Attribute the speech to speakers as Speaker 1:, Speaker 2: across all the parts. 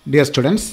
Speaker 1: dear students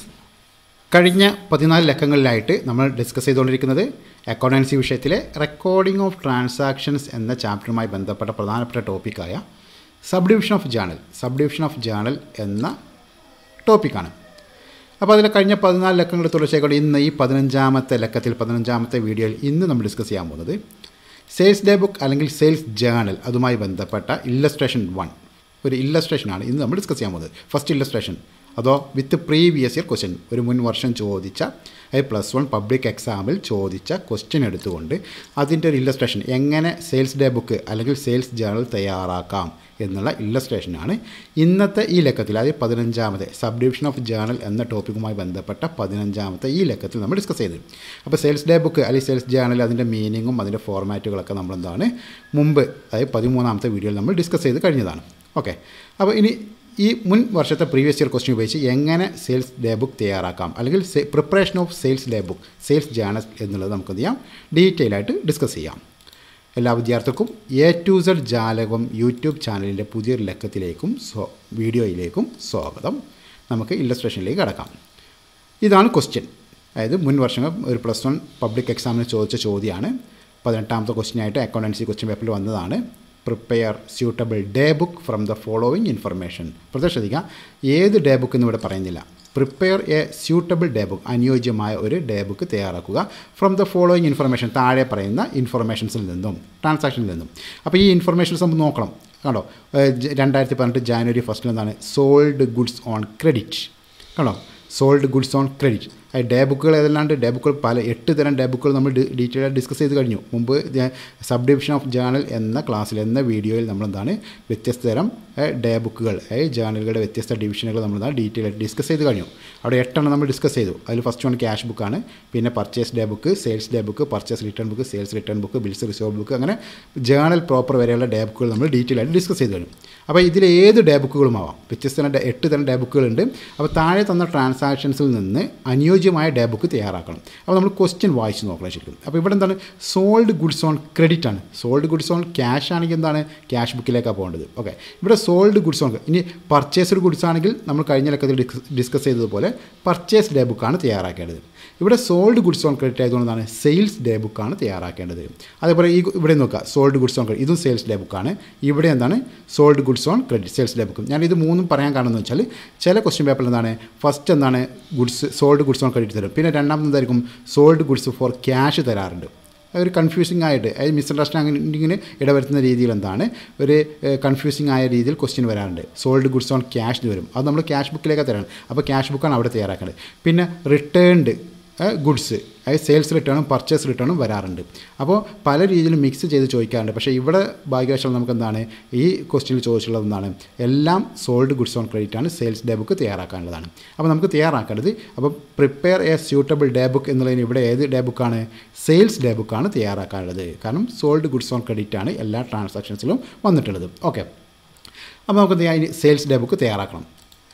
Speaker 1: കഴിഞ്ഞ പതിനാല് ലക്കങ്ങളിലായിട്ട് നമ്മൾ ഡിസ്കസ് ചെയ്തുകൊണ്ടിരിക്കുന്നത് അക്കൗണ്ടൻസി വിഷയത്തിലെ റെക്കോർഡിംഗ് ഓഫ് ട്രാൻസാക്ഷൻസ് എന്ന ചാപ്റ്ററുമായി ബന്ധപ്പെട്ട പ്രധാനപ്പെട്ട ടോപ്പിക്കായ sub division of journal sub division of journal എന്ന ടോപ്പിക്കാണ് അപ്പോൾ അതിൽ കഴിഞ്ഞ പതിനാല് ലക്കങ്ങൾ തുടർച്ചയായിക്കൊണ്ട് ഇന്ന് ഈ പതിനഞ്ചാമത്തെ ലക്കത്തിൽ പതിനഞ്ചാമത്തെ വീഡിയോയിൽ ഇന്ന് നമ്മൾ ഡിസ്കസ് ചെയ്യാൻ പോകുന്നത് സെയിൽസ് ഡേ ബുക്ക് അല്ലെങ്കിൽ സെയിൽസ് ജേണൽ അതുമായി ബന്ധപ്പെട്ട ഇല്ലസ്ട്രേഷൻ വൺ ഒരു ഇല്ലസ്ട്രേഷനാണ് ഇന്ന് നമ്മൾ ഡിസ്കസ് ചെയ്യാൻ പോകുന്നത് ഫസ്റ്റ് ഇല്ലസ്ട്രേഷൻ അതോ വിത്ത് പ്രീവിയസ് ഇയർ ക്വസ്റ്റ്യൻ ഒരു മുൻ വർഷം ചോദിച്ച അത് പ്ലസ് വൺ പബ്ലിക് എക്സാമിൽ ചോദിച്ച ക്വസ്റ്റ്യൻ എടുത്തുകൊണ്ട് അതിൻ്റെ ഒരു ഇല്ലസ്ട്രേഷൻ എങ്ങനെ സെയിൽസ് ഡേ ബുക്ക് അല്ലെങ്കിൽ സെയിൽസ് ജേണൽ തയ്യാറാക്കാം എന്നുള്ള ഇല്ലസ്ട്രേഷനാണ് ഇന്നത്തെ ഈ ലക്കത്തിൽ അതായത് പതിനഞ്ചാമത്തെ സബ് ഡിവിഷൻ ഓഫ് ജേണൽ എന്ന ടോപ്പിക്കുമായി ബന്ധപ്പെട്ട പതിനഞ്ചാമത്തെ ഈ ലക്കത്തിൽ നമ്മൾ ഡിസ്കസ് ചെയ്തത് അപ്പോൾ സെയിൽസ് ഡേ ബുക്ക് അല്ലെങ്കിൽ സെയിൽസ് ജേണൽ അതിൻ്റെ മീനിങ്ങും അതിൻ്റെ ഫോർമാറ്റുകളൊക്കെ നമ്മളെന്താണ് മുമ്പ് അതായത് പതിമൂന്നാമത്തെ വീഡിയോയിൽ നമ്മൾ ഡിസ്കസ് ചെയ്ത് കഴിഞ്ഞതാണ് ഓക്കെ അപ്പോൾ ഇനി ഈ മുൻ വർഷത്തെ പ്രീവിയസ് ഇയർ ക്വസ്റ്റ്യൻ ഉപയോഗിച്ച് എങ്ങനെ സെയിൽസ് ഡേ ബുക്ക് തയ്യാറാക്കാം അല്ലെങ്കിൽ preparation of sales day book sales journal എന്നുള്ളത് നമുക്ക് എന്ത് ചെയ്യാം ഡീറ്റെയിൽ ആയിട്ട് ഡിസ്കസ് ചെയ്യാം എല്ലാ വിദ്യാർത്ഥികൾക്കും A to Z Jalakam YouTube ചാനലിൻ്റെ പുതിയൊരു ലക്കത്തിലേക്കും സ്വ വീഡിയോയിലേക്കും സ്വാഗതം നമുക്ക് ഇല്ലസ്ട്രേഷനിലേക്ക് കടക്കാം ഇതാണ് ക്വസ്റ്റ്യൻ അതായത് മുൻ വർഷങ്ങൾ ഒരു പ്ലസ് വൺ പബ്ലിക് എക്സാമിന് ചോദിച്ച ചോദ്യമാണ് പതിനെട്ടാമത്തെ ക്വസ്റ്റ്യനായിട്ട് അക്കൗണ്ടൻസി ക്വസ്റ്റ്യൻ പേപ്പറിൽ വന്നതാണ് prepare suitable day book from the following information പ്രത്യേകം ശ്രദ്ധിക്കുക ഏത് ഡേ ബുക്ക് എന്ന് ഇവിടെ പറയുന്നില്ല prepare a suitable day book അനുയോജ്യമായ ഒരു ഡേ ബുക്ക് തയ്യാറാക്കുക ഫ്രം ദ ഫോളോയിങ് ഇൻഫർമേഷൻ താഴെ പറയുന്ന ഇൻഫർമേഷൻസിൽ നിന്നും ട്രാൻസാക്ഷനിൽ നിന്നും അപ്പോൾ ഈ ഇൻഫർമേഷൻസ് നമുക്ക് നോക്കണം കണ്ടോ രണ്ടായിരത്തി പതിനെട്ട് ജാനുവരി ഫസ്റ്റിൽ എന്താണ് സോൾഡ് ഗുഡ്സ് ഓൺ ക്രെഡിറ്റ് കണ്ടോ സോൾഡ് ഗുഡ്സ് ഓൺ ക്രെഡിറ്റ് അത് ഡേ ബുക്കുകൾ ഏതല്ലാണ്ട് ഡേ ബുക്കുകൾ പല എട്ട് തരം ഡേ ബുക്കുകൾ നമ്മൾ ഡീറ്റെയിൽ ആയിട്ട് ഡിസ്കസ് ചെയ്ത് കഴിഞ്ഞു മുമ്പ് സബ് ഡിവിഷൻ ഓഫ് ജേണൽ എന്ന ക്ലാസ്സിൽ എന്ന വീഡിയോയിൽ നമ്മളെന്താണ് വ്യത്യസ്ത തരം ഡേ ബുക്കുകൾ ജേണലുകളുടെ വ്യത്യസ്ത ഡിവിഷനുകൾ നമ്മളെന്താണ് ഡീറ്റെയിൽ ആയിട്ട് ഡിസ്കസ് ചെയ്ത് കഴിഞ്ഞു അവിടെ എട്ടെണ്ണം നമ്മൾ ഡിസ്കസ് ചെയ്തു അതിൽ ഫസ്റ്റ് വൺ ക്യാഷ് ബുക്കാണ് പിന്നെ purchase day book sales day book purchase return book sales return book bills receivable book അങ്ങനെ ജേണൽ പ്രോപ്പർ വരെയുള്ള ഡേ ബുക്കുകൾ നമ്മൾ ഡീറ്റെയിൽ ആയിട്ട് ഡിസ്കസ് ചെയ്ത് കഴിഞ്ഞു അപ്പോൾ ഇതിൽ ഏത് ഡേ ബുക്കുകളും ആവാം വ്യത്യസ്ത തരം എട്ട് തരം ഡേ ബുക്കുകളുണ്ട് അപ്പോൾ താഴെ തന്ന ട്രാൻസാക്ഷൻസിൽ നിന്ന് അനുയോജ്യമായ ഡേ ബുക്ക് തയ്യാറാക്കണം അപ്പോൾ നമ്മൾ ക്വസ്റ്റ്യൻ വായിച്ച് നോക്കണം ശരിക്കും അപ്പോൾ ഇവിടെ എന്താണ് സോൾഡ് ഗുഡ്സ് ഓൺ ക്രെഡിറ്റ് ആണ് സോൾഡ് ഗുഡ്സ് ഓൺ ക്യാഷ് ആണെങ്കിൽ എന്താണ് ക്യാഷ് ബുക്കിലേക്കാണ് പോകേണ്ടത് ഓക്കെ ഇവിടെ സോൾഡ് ഗുഡ്സ് ഓൺ ഇനി പർച്ചേസ്ഡ് ഗുഡ്സ് ആണെങ്കിൽ നമ്മൾ കഴിഞ്ഞ ലക്കത്തിൽ ഡിസ്കസ് ചെയ്തതുപോലെ പർച്ചേസ് ഡേ ബുക്കാണ് തയ്യാറാക്കേണ്ടത് ഇവിടെ സോൾഡ് ഗുഡ്സ് ഓൺ ക്രെഡിറ്റ് ആയതുകൊണ്ടാണ് സെയിൽസ് ഡേ ബുക്കാണ് തയ്യാറാക്കേണ്ടത് അതേപോലെ ഈ ഇവിടെ നോക്കുക സോൾഡ് ഗുഡ്സ് ഓൺ ക്രെഡിറ്റ് ഇതും സെയിൽസ് ഡേ ബുക്കാണ് ഇവിടെ എന്താണ് sold goods on credit sales day ബുക്കും ഞാൻ ഇത് മൂന്നും പറയാൻ കാരണം എന്ന് വെച്ചാൽ ചില ക്വസ്റ്റ്യൻ പേപ്പറിൽ എന്താണ് ഫസ്റ്റ് എന്താണ് goods sold goods on credit തരും പിന്നെ രണ്ടാമത് എന്തായിരിക്കും സോൾഡ് ഗുഡ്സ് ഫോർ ക്യാഷ് തരാറുണ്ട് ഒരു കൺഫ്യൂസിങ് ആയിട്ട് അതായത് മിസ്അണ്ടർസ്റ്റാൻഡിങ്ങിന് ഇടവരുത്തുന്ന രീതിയിൽ എന്താണ് ഒരു കൺഫ്യൂസിങ് ആയ രീതിയിൽ ക്വസ്റ്റ്യൻ വരാറുണ്ട് സോൾഡ് ഗുഡ്സ് ഓൺ ക്യാഷ് വരും അത് നമ്മൾ ക്യാഷ് ബുക്കിലേക്ക് തരാണ് അപ്പോൾ ക്യാഷ് ബുക്കാണ് അവിടെ തയ്യാറാക്കേണ്ടത് പിന്നെ റിട്ടേൺഡ് ഗുഡ്സ് അതായത് സെയിൽസ് റിട്ടേണും പർച്ചേസ് റിട്ടേണും വരാറുണ്ട് അപ്പോൾ പല രീതിയിലും മിക്സ് ചെയ്ത് ചോദിക്കാറുണ്ട് പക്ഷേ ഇവിടെ ഭാഗ്യവശാൽ നമുക്ക് എന്താണ് ഈ ക്വസ്റ്റ്യനിൽ ചോദിച്ചിട്ടുള്ളത് എന്താണ് എല്ലാം സോൾഡ് ഗുഡ്സ് ഓൺ ക്രെഡിറ്റ് ആണ് സെയിൽസ് ഡേ ബുക്ക് തയ്യാറാക്കാനുള്ളതാണ് അപ്പോൾ നമുക്ക് തയ്യാറാക്കേണ്ടത് അപ്പോൾ prepare a suitable day book എന്നുള്ളതിന് ഇവിടെ ഏത് ഡേ ബുക്കാണ് സെയിൽസ് ഡേ ബുക്കാണ് തയ്യാറാക്കാനുള്ളത് കാരണം സോൾഡ് ഗുഡ്സ് ഓൺ ക്രെഡിറ്റ് ആണ് എല്ലാ ട്രാൻസാക്ഷൻസിലും വന്നിട്ടുള്ളത് ഓക്കെ അപ്പോൾ നമുക്ക് എന്ത് ചെയ്യാം സെയിൽസ് ഡേ ബുക്ക് തയ്യാറാക്കണം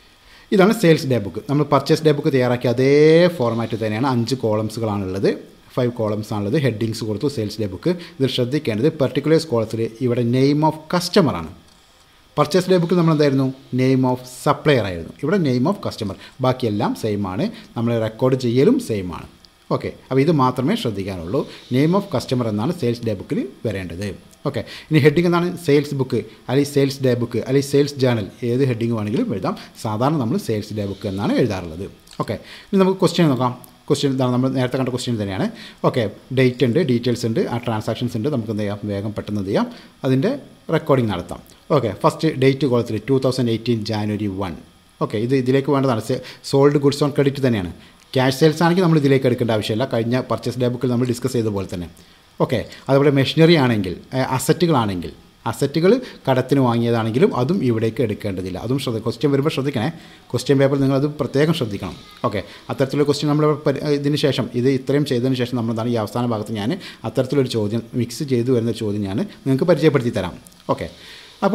Speaker 1: ഇതാണ് സെയിൽസ് ഡേ ബുക്ക് നമ്മൾ പർച്ചേസ് ഡേ ബുക്ക് തയ്യാറാക്കിയ അതേ ഫോർമാറ്റ് തന്നെയാണ് അഞ്ച് കോളംസുകളാണുള്ളത് ഫൈവ് കോളംസ് ആണുള്ളത് ഹെഡിങ്സ് കൊടുത്തു സെയിൽസ് ഡേ ബുക്ക് ഇതിൽ ശ്രദ്ധിക്കേണ്ടത് പെർട്ടിക്കുലേഴ്സ് കോളത്തിൽ ഇവിടെ നെയിം ഓഫ് കസ്റ്റമറാണ് പർച്ചേസ് ഡേ ബുക്കിൽ നമ്മൾ എന്തായിരുന്നു നെയിം ഓഫ് സപ്ലയർ ആയിരുന്നു ഇവിടെ നെയിം ഓഫ് കസ്റ്റമർ ബാക്കിയെല്ലാം സെയിം ആണ് നമ്മൾ റെക്കോർഡ് ചെയ്യലും സെയിം ആണ് ഓക്കെ അപ്പോൾ ഇത് മാത്രമേ ശ്രദ്ധിക്കാനുള്ളൂ നെയിം ഓഫ് കസ്റ്റമർ എന്നാണ് സെയിൽസ് ഡേ ബുക്കിൽ വരേണ്ടത് ഓക്കെ ഇനി ഹെഡിങ് എന്താണ് സെയിൽസ് ബുക്ക് അല്ലെങ്കിൽ സെയിൽസ് ഡേ ബുക്ക് അല്ലെങ്കിൽ സെയിൽസ് ജേണൽ ഏത് ഹെഡിങ് വേണമെങ്കിലും എഴുതാം സാധാരണ നമ്മൾ സെയിൽസ് ഡേ ബുക്ക് എന്നാണ് എഴുതാറുള്ളത് ഓക്കെ ഇനി നമുക്ക് ക്വസ്റ്റ്യൻ നോക്കാം ക്വസ്റ്റ്യൻ ഇതാണ് നമ്മൾ നേരത്തെ കണ്ട ക്വസ്റ്റ്യൻ തന്നെയാണ് ഓക്കെ ഡേറ്റ് ഉണ്ട് ഡീറ്റെയിൽസ് ഉണ്ട് ആ ട്രാൻസാക്ഷൻസ് ഉണ്ട് നമുക്ക് എന്ത് ചെയ്യാം വേഗം പെട്ടെന്ന് എന്ത് ചെയ്യാം അതിൻ്റെ റെക്കോർഡിംഗ് നടത്താം ഓക്കെ ഫസ്റ്റ് ഡേറ്റ് കോളത്തിൽ two thousand eighteen January one okay ഇത് ഇതിലേക്ക് വേണ്ടതാണ് സോൾഡ് ഗുഡ്സ് ഓൺ ക്രെഡിറ്റ് തന്നെയാണ് ക്യാഷ് സെയിൽസ് ആണെങ്കിൽ നമ്മൾ ഇതിലേക്ക് എടുക്കേണ്ട ആവശ്യമില്ല കഴിഞ്ഞ പർച്ചേസ് ഡേ ബുക്കിൽ നമ്മൾ ഡിസ്കസ് ചെയ്ത പോലെ തന്നെ ഓക്കെ അതുപോലെ മെഷീനറി ആണെങ്കിൽ അസറ്റുകളാണെങ്കിൽ അസറ്റുകൾ കടത്തിന് വാങ്ങിയതാണെങ്കിലും അതും ഇവിടേക്ക് എടുക്കേണ്ടതില്ല അതും ശ്രദ്ധ ക്വസ്റ്റ്യൻ വരുമ്പോൾ ശ്രദ്ധിക്കണേ ക്വസ്റ്റ്യൻ പേപ്പർ നിങ്ങളത് പ്രത്യേകം ശ്രദ്ധിക്കണം ഓക്കെ അത്തരത്തിലുള്ള ക്വസ്റ്റ്യൻ നമ്മൾ ഇതിന് ശേഷം ഇത് ഇത്രയും ചെയ്തതിന് ശേഷം നമ്മളെന്താണ് ഈ അവസാന ഭാഗത്ത് ഞാൻ അത്തരത്തിലൊരു ചോദ്യം മിക്സ് ചെയ്തു വരുന്ന ചോദ്യം ഞാൻ നിങ്ങൾക്ക് പരിചയപ്പെടുത്തി തരാം ഓക്കെ അപ്പോൾ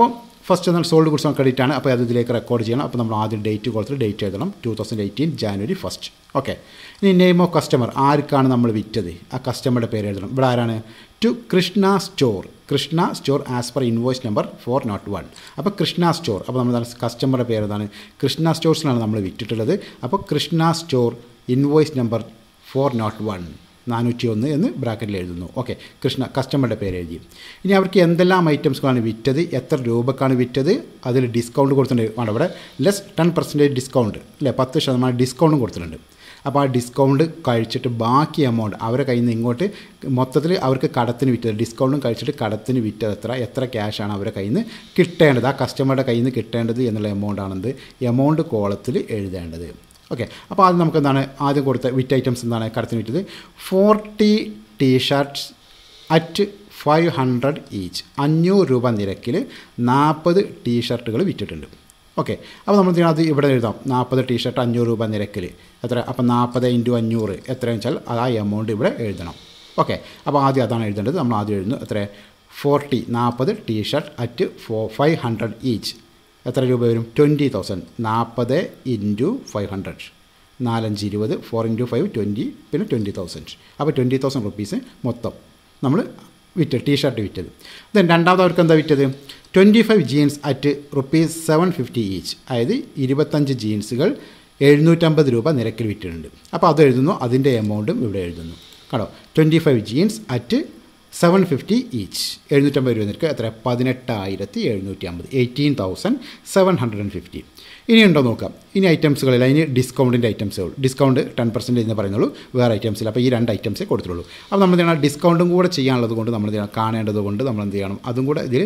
Speaker 1: ഫസ്റ്റ് എന്നാൽ സോൾഡ് ഗുഡ്സ് ഓൺ ക്രെഡിറ്റ് ആണ് അപ്പോൾ അത് ഇതിലേക്ക് റെക്കോർഡ് ചെയ്യണം അപ്പോൾ നമ്മൾ ആദ്യം ഡേറ്റ് കൊടുത്തിട്ട് ഡേറ്റ് എഴുതണം two thousand eighteen January first okay ഇനി നെയിം ഓഫ് കസ്റ്റമർ ആർക്കാണ് നമ്മൾ വിറ്റത് ആ കസ്റ്റമറുടെ പേര് എഴുതണം ഇവിടെ ആരാണ് to Krishna store Krishna store as per invoice number four naught one അപ്പോൾ കൃഷ്ണ സ്റ്റോർ അപ്പോൾ നമ്മൾ കസ്റ്റമറുടെ പേര് ഏതാണ് കൃഷ്ണ സ്റ്റോഴ്സിലാണ് നമ്മൾ വിറ്റിട്ടുള്ളത് അപ്പോൾ Krishna store invoice number four naught one നാനൂറ്റി ഒന്ന് എന്ന് ബ്രാക്കറ്റിൽ എഴുതുന്നു ഓക്കെ കൃഷ്ണ കസ്റ്റമറുടെ പേര് എഴുതി ഇനി അവർക്ക് എന്തെല്ലാം ഐറ്റംസുകളാണ് വിറ്റത് എത്ര രൂപക്കാണ് വിറ്റത് അതിൽ ഡിസ്കൗണ്ട് കൊടുത്തിട്ടുണ്ട് ആണ് ഇവിടെ ലെസ് ടെൻ പെർസെൻറ്റേജ് ഡിസ്കൗണ്ട് അല്ലേ പത്ത് ശതമാനം ഡിസ്കൗണ്ടും കൊടുത്തിട്ടുണ്ട് അപ്പോൾ ആ ഡിസ്കൗണ്ട് കഴിച്ചിട്ട് ബാക്കി എമൗണ്ട് അവരെ കയ്യിൽ നിന്ന് ഇങ്ങോട്ട് മൊത്തത്തിൽ അവർക്ക് കടത്തിന് വിറ്റത് ഡിസ്കൗണ്ടും കഴിച്ചിട്ട് കടത്തിന് വിറ്റത് എത്ര എത്ര ക്യാഷാണ് അവരെ കയ്യിൽ നിന്ന് കിട്ടേണ്ടത് ആ കസ്റ്റമറുടെ കയ്യിൽ നിന്ന് കിട്ടേണ്ടത് എന്നുള്ള എമൗണ്ട് ആണെന്ത് എമൗണ്ട് കോളത്തിൽ എഴുതേണ്ടത് ഓക്കെ അപ്പോൾ അത് നമുക്ക് എന്താണ് ആദ്യം കൊടുത്ത വിറ്റ് ഐറ്റംസ് എന്താണ് കടത്തിന് വിറ്റത് forty T shirts at five hundred each അഞ്ഞൂറ് രൂപ നിരക്കിൽ നാൽപ്പത് ടീ ഷർട്ടുകൾ വിറ്റിട്ടുണ്ട് ഓക്കെ അപ്പോൾ നമ്മൾ എന്ത് ചെയ്യണം അത് ഇവിടെ എഴുതാം നാൽപ്പത് ടീ ഷർട്ട് അഞ്ഞൂറ് രൂപ നിരക്കിൽ എത്ര അപ്പോൾ നാൽപ്പത് ഇൻറ്റു അഞ്ഞൂറ് എത്രയെന്ന് വെച്ചാൽ ആ എമൗണ്ട് ഇവിടെ എഴുതണം ഓക്കെ അപ്പോൾ ആദ്യം അതാണ് എഴുതേണ്ടത് നമ്മൾ ആദ്യം എഴുതുന്നു എത്ര ഫോർട്ടി നാൽപ്പത് T shirt at four five hundred each എത്ര രൂപ വരും ട്വൻറ്റി തൗസൻഡ് നാൽപ്പത് ഇൻറ്റു ഫൈവ് ഹൺഡ്രഡ് നാലഞ്ച് ഇരുപത് ഫോർ ഇൻറ്റു ഫൈവ് ട്വൻറ്റി പിന്നെ ട്വൻറ്റി തൗസൻഡ് അപ്പോൾ ട്വൻറ്റി തൗസൻഡ് റുപ്പീസ് മൊത്തം നമ്മൾ വിറ്റ് ടീ ഷർട്ട് വിറ്റത് ദെൻ രണ്ടാമത് അവർക്ക് എന്താ വിറ്റത് twenty five jeans at rupees seven fifty each അതായത് ഇരുപത്തഞ്ച് ജീൻസുകൾ എഴുന്നൂറ്റമ്പത് രൂപ നിരക്കിൽ വിറ്റിട്ടുണ്ട് അപ്പോൾ അത് എഴുതുന്നു അതിൻ്റെ എമൗണ്ടും ഇവിടെ എഴുതുന്നു കണ്ടോ twenty five jeans at seven fifty each എഴുന്നൂറ്റമ്പത് രൂപ നിരക്ക് എത്ര പതിനെട്ടായിരത്തി എഴുന്നൂറ്റി അമ്പത് eighteen thousand seven hundred and fifty ഇനി ഉണ്ടോ നോക്കാം ഇനി ഐറ്റംസുകളിൽ അതിന് ഡിസ്കൗണ്ടിൻ്റെ ഐറ്റംസുകൾ ഡിസ്കൗണ്ട് ടെൻ പെർസെൻറ്റേജ് എന്ന് പറയുന്നുള്ളൂ വേറെ ഐറ്റംസിൽ അപ്പോൾ ഈ രണ്ട് ഐറ്റംസേ കൊടുത്തുള്ളൂ അപ്പോൾ നമ്മൾ എന്ത് ചെയ്യണം ഡിസ്കൗണ്ടും കൂടെ ചെയ്യാനുള്ളത് കൊണ്ട് നമ്മൾ എന്ത് ചെയ്യണം കാണേണ്ടത് കൊണ്ട് നമ്മൾ എന്ത് ചെയ്യണം അതും കൂടെ ഇതിൽ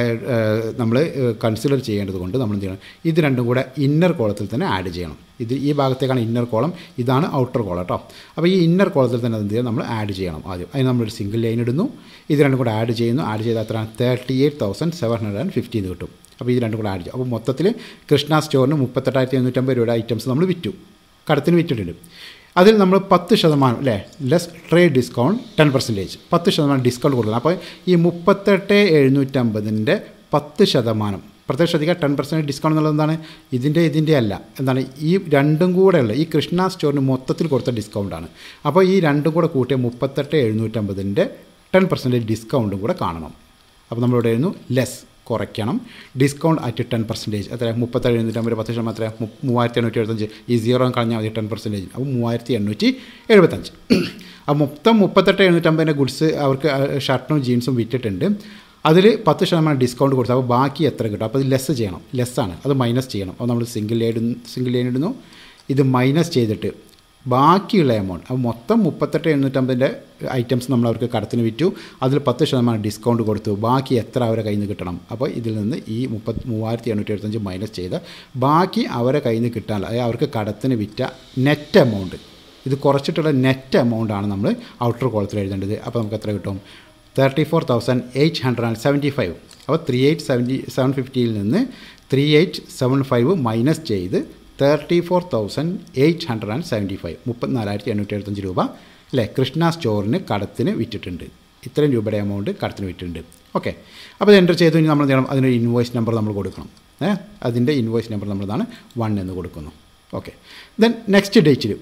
Speaker 1: നമ്മൾ കൺസിഡർ ചെയ്യേണ്ടത് കൊണ്ട് നമ്മൾ എന്ത് ചെയ്യണം ഇത് രണ്ടും കൂടെ ഇന്നർ കോളത്തിൽ തന്നെ ആഡ് ചെയ്യണം ഇത് ഈ ഭാഗത്തേക്കാണ് ഇന്നർ കോളം ഇതാണ് ഔട്ടർ കോളം കേട്ടോ അപ്പോൾ ഈ ഇന്നർ കോളത്തിൽ തന്നെ എന്ത് ചെയ്യണം നമ്മൾ ആഡ് ചെയ്യണം ആദ്യം അതിന് നമ്മളൊരു സിംഗിൾ ലൈൻ ഇടുന്നു ഇത് രണ്ടും കൂടെ ആഡ് ചെയ്യുന്നു ആഡ് ചെയ്താൽ എത്ര thirty eight thousand seven hundred and fifteen കിട്ടും അപ്പോൾ ഇത് രണ്ടും കൂടെ ആഡ് ചെയ്യും അപ്പോൾ മൊത്തത്തിൽ കൃഷ്ണ സ്റ്റോറിന് മുപ്പത്തെട്ടായിരത്തി എണ്ണൂറ്റമ്പത് രൂപയുടെ ഐറ്റംസ് നമ്മൾ വിറ്റു കടത്തിന് വിറ്റിട്ടുണ്ട് അതിൽ നമ്മൾ പത്ത് ശതമാനം അല്ലേ less trade discount ten percentage പത്ത് ശതമാനം ഡിസ്കൗണ്ട് കൊടുക്കണം അപ്പോൾ ഈ മുപ്പത്തെട്ട് എഴുന്നൂറ്റമ്പതിൻ്റെ പത്ത് ശതമാനം പ്രത്യേകം ശ്രദ്ധിക്കുക ടെൻ പെർസെൻറ്റ് ഡിസ്കൗണ്ട് എന്നുള്ളത് എന്താണ് ഇതിൻ്റെ ഇതിൻ്റെ അല്ല എന്താണ് ഈ രണ്ടും കൂടെ ഉള്ള ഈ കൃഷ്ണ സ്റ്റോറിന് മൊത്തത്തിൽ കൊടുത്ത ഡിസ്കൗണ്ടാണ് അപ്പോൾ ഈ രണ്ടും കൂടെ കൂട്ടിയ മുപ്പത്തെട്ട് എഴുന്നൂറ്റമ്പതിൻ്റെ ടെൻ പെർസെൻറ്റേജ് ഡിസ്കൗണ്ടും കൂടെ കാണണം അപ്പോൾ നമ്മളിവിടെ ആയിരുന്നു ലെസ് കുറയ്ക്കണം ഡിസ്കൗണ്ട് അറ്റ് ടെൻ പെർസെൻറ്റേജ് എത്ര മുപ്പത്തേഴ് എഴുന്നൂറ്റമ്പത് പത്ത് ശതമാനം എത്ര മൂവായിരത്തി എണ്ണൂറ്റി എഴുപത്തഞ്ച് ഈ സീറോ കളഞ്ഞാൽ മതി ടെൻ പെർസെൻറ്റേജ് അപ്പോൾ മൂവായിരത്തി എണ്ണൂറ്റി എഴുപത്തഞ്ച് അപ്പോൾ മൊത്തം മുപ്പത്തെട്ട് എഴുന്നൂറ്റമ്പതിൻ്റെ ഗുഡ്സ് അവർക്ക് ഷർട്ടും ജീൻസും വിറ്റിട്ടുണ്ട് അതിൽ പത്ത് ശതമാനം ഡിസ്കൗണ്ട് കൊടുത്തു അപ്പോൾ ബാക്കി എത്ര കിട്ടും അപ്പോൾ ഇത് ലെസ് ചെയ്യണം ലെസ്സാണ് അത് മൈനസ് ചെയ്യണം അപ്പോൾ നമ്മൾ സിംഗിൾ ലൈൻ സിംഗിൾ ലൈൻ ഇടുന്നു ഇത് മൈനസ് ചെയ്തിട്ട് ബാക്കിയുള്ള എമൗണ്ട് അപ്പോൾ മൊത്തം മുപ്പത്തെട്ട് എഴുന്നൂറ്റമ്പതിൻ്റെ ഐറ്റംസ് നമ്മൾ അവർക്ക് കടത്തിന് വിറ്റു അതിൽ പത്ത് ശതമാനം ഡിസ്കൗണ്ട് കൊടുത്തു ബാക്കി എത്ര അവരെ കയ്യിൽ നിന്ന് കിട്ടണം അപ്പോൾ ഇതിൽ നിന്ന് ഈ മുപ്പത് മൂവായിരത്തി എണ്ണൂറ്റി എഴുപത്തഞ്ച് മൈനസ് ചെയ്ത് ബാക്കി അവരെ കയ്യിൽ നിന്ന് കിട്ടാനുള്ള അതായത് അവർക്ക് കടത്തിന് വിറ്റ നെറ്റ് എമൗണ്ട് ഇത് കുറച്ചിട്ടുള്ള നെറ്റ് എമൗണ്ട് ആണ് നമ്മൾ ഔട്ടർ കോളത്തിൽ എഴുതേണ്ടത് അപ്പോൾ നമുക്ക് എത്ര കിട്ടും thirty four thousand eight hundred and seventy five അപ്പോൾ ത്രീ എയ്റ്റ് സെവൻറ്റി സെവൻ ഫിഫ്റ്റിയിൽ നിന്ന് three eight seven five minus ചെയ്ത് thirty four thousand eight hundred and seventy five മുപ്പത്തിനാലായിരത്തി എണ്ണൂറ്റി എഴുപത്തഞ്ച് രൂപ അല്ലേ കൃഷ്ണ സ്റ്റോറിന് കടത്തിന് വിറ്റിട്ടുണ്ട് ഇത്രയും രൂപയുടെ എമൗണ്ട് കടത്തിന് വിറ്റിട്ടുണ്ട് ഓക്കെ അപ്പോൾ ഇത് എൻ്റർ ചെയ്തു ഇനി നമ്മൾ എന്ത് ചെയ്യണം അതിനൊരു ഇൻവോയ്സ് നമ്പർ നമ്മൾ കൊടുക്കണം ഏ അതിൻ്റെ ഇൻവോയ്സ് നമ്പർ നമ്മളതാണ് വൺ എന്ന് കൊടുക്കുന്നു ഓക്കെ ദെൻ നെക്സ്റ്റ് ഡേറ്റിൽ